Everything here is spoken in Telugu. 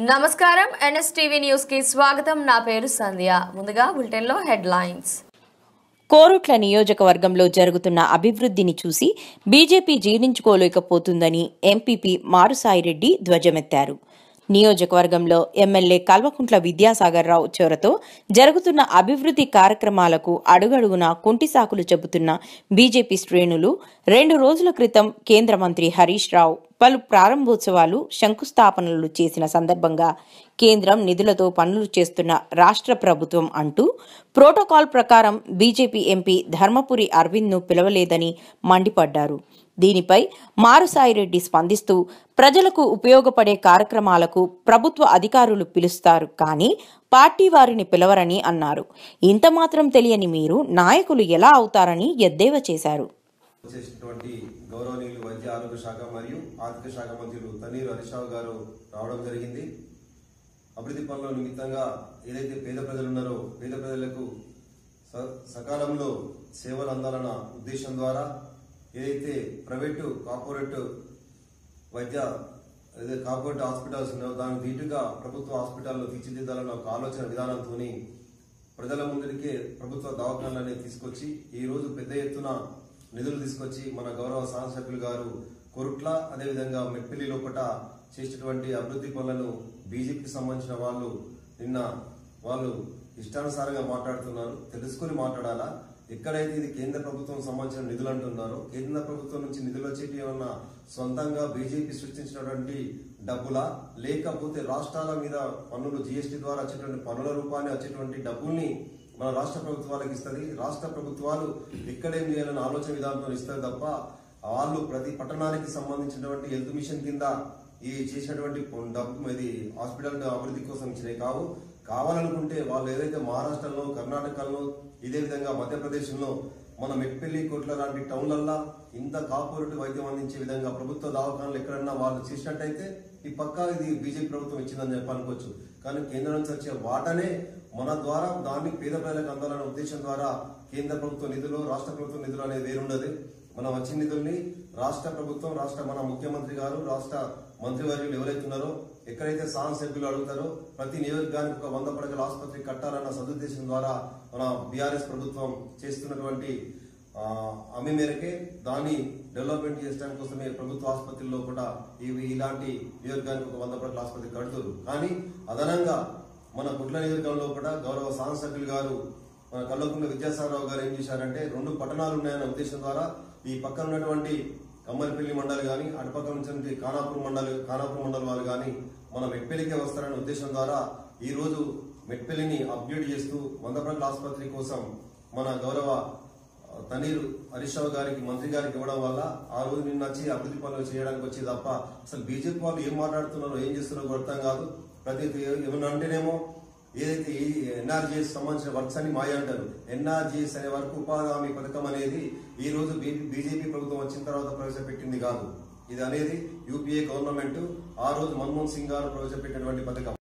నమస్కారం ఎన్ఎస్టీవీ న్యూస్ కి స్వాగతం నా పేరు సంధ్య ముందుగా బులెటిన్ లో హెడ్ లైన్స్ కోరుట్ల నియోజకవర్గంలో జరుగుతున్న అభివృద్ధిని చూసి బీజేపీ జీర్ణించుకోలేకపోతుందని ఎంపీపీ మారుసాయిరెడ్డి ధ్వజమెత్తారు నియోజకవర్గంలో ఎమ్మెల్యే కల్వకుంట్ల విద్యాసాగర్ రావు చొరతో జరుగుతున్న అభివృద్ధి కార్యక్రమాలకు అడుగడుగునా కుంటిసాకులు చెబుతున్న బీజేపీ శ్రేణులు రెండు రోజుల క్రితం కేంద్ర మంత్రి హరీష్ రావు పలు ప్రారంభోత్సవాలు శంకుస్థాపనలు చేసిన సందర్భంగా కేంద్రం నిధులతో పనులు చేస్తున్న రాష్ట్ర ప్రభుత్వం అంటూ ప్రోటోకాల్ ప్రకారం బీజేపీ ఎంపీ ధర్మపురి అరవింద్ను పిలవలేదని మండిపడ్డారు దీనిపై మారుసాయిరెడ్డి స్పందిస్తూ ప్రజలకు ఉపయోగపడే కార్యక్రమాలకు ప్రభుత్వ అధికారులు పిలుస్తారు కానీ పార్టీ వారిని పిలవరని అన్నారు ఇంత మాత్రం తెలియని మీరు నాయకులు ఎలా అవుతారని ఎద్దేవా చేశారు చేసినటువంటి గౌరవనీయులు వైద్య ఆరోగ్య శాఖ మరియు ఆర్థిక శాఖ మంత్రులు తన్నీరు హరీష్రావు గారు రావడం జరిగింది అభివృద్ధి పనుల నిమిత్తంగా ఏదైతే పేద ప్రజలు ఉన్నారో పేద ప్రజలకు స- సకాలంలో సేవలు అందాలన్న ఉద్దేశం ద్వారా ఏదైతే ప్రైవేటు కార్పొరేట్ వైద్య అదే కార్పొరేట్ హాస్పిటల్స్ ఉన్నాయో దానికి ధీటుగా ప్రభుత్వ హాస్పిటల్లో తీర్చిదిద్దాలన్న ఒక ఆలోచన విధానంతో ప్రజల ముందరికే ప్రభుత్వ దవాఖానాలని తీసుకొచ్చి ఈ రోజు పెద్ద ఎత్తున నిధులు తీసుకొచ్చి మన గౌరవ శాసనసభ్యులు గారు కొరుట్ల అదేవిధంగా మెట్పల్లి లోపట చేసినటువంటి అభివృద్ధి పనులను బీజేపీకి సంబంధించిన వాళ్ళు నిన్న వాళ్ళు ఇష్టానుసారంగా మాట్లాడుతున్నారు తెలుసుకుని మాట్లాడాలా ఎక్కడైతే ఇది కేంద్ర ప్రభుత్వం సంబంధించిన నిధులు అంటున్నారో కేంద్ర ప్రభుత్వం నుంచి నిధులు వచ్చేటి ఏమన్నా సొంతంగా బీజేపీ సృష్టించినటువంటి డబ్బులా లేకపోతే రాష్ట్రాల మీద పన్నులు జీఎస్టీ ద్వారా వచ్చేటువంటి పన్నుల రూపాన్ని వచ్చేటువంటి డబ్బుల్ని మన రాష్ట్ర ప్రభుత్వాలకు ఇస్తుంది రాష్ట్ర ప్రభుత్వాలు ఎక్కడేం చేయాలని ఆలోచన విధానంతో ఇస్తారు తప్ప వాళ్ళు ప్రతి పట్టణానికి సంబంధించినటువంటి హెల్త్ మిషన్ కింద ఈ చేసినటువంటి డబ్బు ఇది హాస్పిటల్ అభివృద్ధి కోసం ఇచ్చినవి కావు కావాలనుకుంటే వాళ్ళు ఏదైతే మహారాష్ట్రలో కర్ణాటకలో ఇదే విధంగా మధ్యప్రదేశ్లో మన మెట్పల్లి కోట్ల లాంటి టౌన్లల్లో ఇంత కార్పొరేట్ వైద్యం అందించే విధంగా ప్రభుత్వ దవాఖానాలు ఎక్కడన్నా వాళ్ళు చేసినట్టయితే ఈ పక్కా ఇది బీజేపీ ప్రభుత్వం ఇచ్చిందని చెప్పి అనుకోవచ్చు కానీ కేంద్రం నుంచి వచ్చే వాటనే మన ద్వారా దాన్ని పేద ప్రజలకు అందాలనే ఉద్దేశం ద్వారా కేంద్ర ప్రభుత్వ నిధులు రాష్ట్ర ప్రభుత్వ నిధులు అనేది వేరుండదు మనం వచ్చిన నిధుల్ని రాష్ట్ర ప్రభుత్వం రాష్ట్ర మన ముఖ్యమంత్రి గారు రాష్ట్ర మంత్రివర్యులు ఎవరైతే ఉన్నారో ఎక్కడైతే సాంగ్ సభ్యులు అడుగుతారో ప్రతి నియోజకవర్గానికి ఒక వంద పడకల ఆసుపత్రి కట్టాలన్న సదుద్దేశం ద్వారా మన బీఆర్ఎస్ ప్రభుత్వం చేస్తున్నటువంటి ఆ, హామీ మేరకే దాన్ని డెవలప్మెంట్ చేయడం కోసమే ప్రభుత్వ ఆసుపత్రుల్లో కూడా ఇవి ఇలాంటి నియోజకవర్గానికి ఒక వంద పడకల ఆసుపత్రి కడుతున్నారు కానీ అదనంగా మన గుడ్ల నియోజకవర్గంలో కూడా గౌరవ సాంగ్ సభ్యులు గారు మన కల్లకుంట్ల విద్యాసాగరరావు గారు ఏం చేశారంటే రెండు పట్టణాలు ఉన్నాయన్న ఉద్దేశం ద్వారా ఈ పక్కన ఉన్నటువంటి కమ్మరిపల్లి మండలి కానీ అటుపక్క నుంచి ఖానాపూర్ మండలి ఖానాపూర్ మండలి వాళ్ళు కానీ మన మెట్పల్లికే వస్తారనే ఉద్దేశం ద్వారా ఈ రోజు మెట్పల్లిని అప్గ్రేడ్ చేస్తూ వందపడకల ఆసుపత్రి కోసం మన గౌరవ ఆ, తనీరు హరీష్ రావు గారికి మంత్రి గారికి ఇవ్వడం వల్ల ఆ రోజు నిన్న వచ్చి అభివృద్ధి పనులు చేయడానికి వచ్చి తప్ప అసలు బీజేపీ వాళ్ళు ఏం మాట్లాడుతున్నారో ఏం చేస్తున్నారో కూడా అర్థం కాదు ప్రతి ఏమన్నా అంటేనేమో ఏదైతే ఈ ఎన్ఆర్జీఎస్ సంబంధించిన వర్క్స్ అని మాయ అంటారు ఎన్ఆర్జీఎస్ అనే వరకు ఉపాధి హామీ పథకం అనేది ఈ రోజు బీజేపీ ప్రభుత్వం వచ్చిన తర్వాత ప్రవేశపెట్టింది కాదు ఇది అనేది యూపీఏ గవర్నమెంట్ ఆ రోజు మన్మోహన్ సింగ్ గారు ప్రవేశపెట్టినటువంటి పథకం